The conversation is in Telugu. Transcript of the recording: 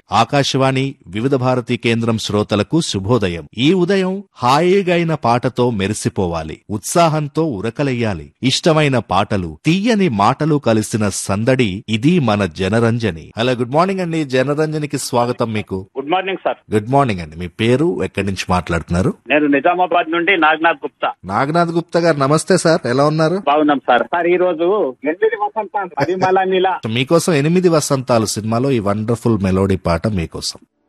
ఆకాశవాణి వివిధ భారతి కేంద్రం శ్రోతలకు శుభోదయం ఈ ఉదయం హాయిగైన పాటతో మెరిసిపోవాలి ఉత్సాహంతో ఉరకలెయ్యాలి ఇష్టమైన పాటలు తీయని మాటలు కలిసిన సందడి ఇది మన జనరంజని హలో గుడ్ మార్నింగ్ అండి జనరంజనికి స్వాగతం మీకు good morning sir good morning అండి మీ పేరు ఎక్కడి నుంచి మాట్లాడుతున్నారు నేను నిజామాబాద్ నుండి నాగనాథ్ గుప్తా నాగనాథ్ గుప్తా గారు నమస్తే సార్ ఎలా ఉన్నారు బాగున్నాం సార్ సార్ ఈ రోజు ఎనిమిది వసంతాలు పరిమళ నీల మీకోసం ఎనిమిది వసంతాలు సినిమాలో ఈ వండర్ఫుల్ మెలోడీ పాట మీకోసం